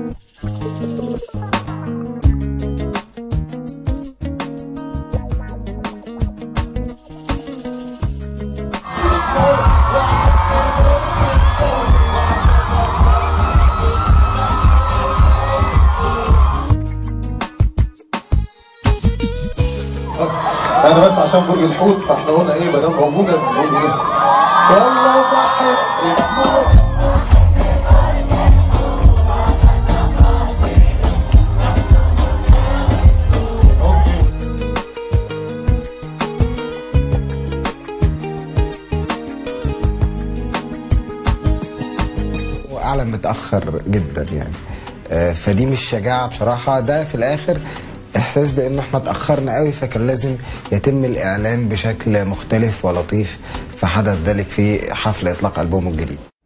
انا بس عشان برج الحوت فاحنا قلنا ايه ما دام موجوده نقول ايه والله بحبك موت هو اعلن متاخر جدا يعني آه، فدي مش شجاعه بصراحه ده في الاخر احساس بان احنا اتاخرنا قوي فكان لازم يتم الاعلان بشكل مختلف ولطيف فحدث ذلك في حفل اطلاق البومه الجديد